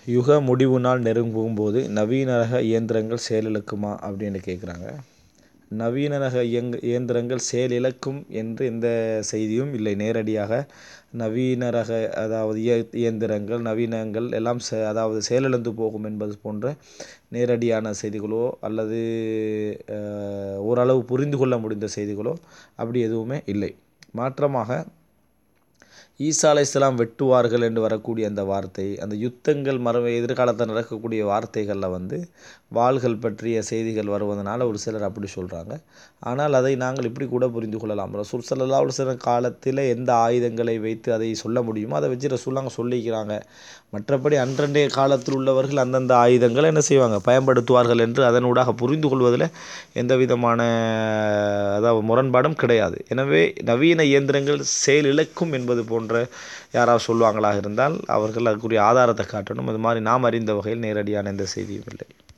யுக முடிவு நாள் நெருங்கும் போது நவீன ரக இயந்திரங்கள் செயலிழக்குமா அப்படின்னு கேட்குறாங்க நவீன ரக இயங் இயந்திரங்கள் செயலிழக்கும் என்று எந்த செய்தியும் இல்லை நேரடியாக நவீன ரக அதாவது இய இயந்திரங்கள் நவீனங்கள் எல்லாம் செ அதாவது செயலிழந்து போகும் என்பது போன்ற நேரடியான செய்திகளோ அல்லது ஓரளவு புரிந்து கொள்ள முடிந்த செய்திகளோ அப்படி எதுவுமே இல்லை மாற்றமாக ஈசா அலைஹிஸ்ஸலாம் வெட்டுவார்கள் என்று வரக்கூடிய அந்த வார்த்தை அந்த யுத்தங்கள் மறு எதிர்காலத்தில் நடக்கக்கூடிய வார்த்தைகளில் வந்து வாள்கள் பற்றிய செய்திகள் வருவதனால் ஒரு சிலர் அப்படி சொல்கிறாங்க ஆனால் அதை நாங்கள் இப்படி கூட புரிந்து கொள்ளலாம் ரசூல் ஸல்லல்லாஹு அலைஹி வஸல்லம் காலத்தில் எந்த ஆயுதங்களை வைத்து அதை சொல்ல முடியுமோ அதை வச்சு ரசூலுல்லாஹ் சொல்லிக்கிறாங்க மற்றபடி அன்றன்றைய காலத்தில் உள்ளவர்கள் அந்தந்த ஆயுதங்களை என்ன செய்வாங்க பயன்படுத்துவார்கள் என்று அதனூடாக புரிந்து கொள்வதில் எந்த விதமான அதாவது முரண்பாடும் கிடையாது எனவே நவீன இயந்திரங்கள் செயலிழக்கும் என்பது போன்ற யாராவது சொல்லுவாங்களாக இருந்தால் அவர்கள் அதுக்குரிய ஆதாரத்தை காட்டணும் அது மாதிரி நாம் அறிந்த வகையில் நேரடியான எந்த செய்தியும் இல்லை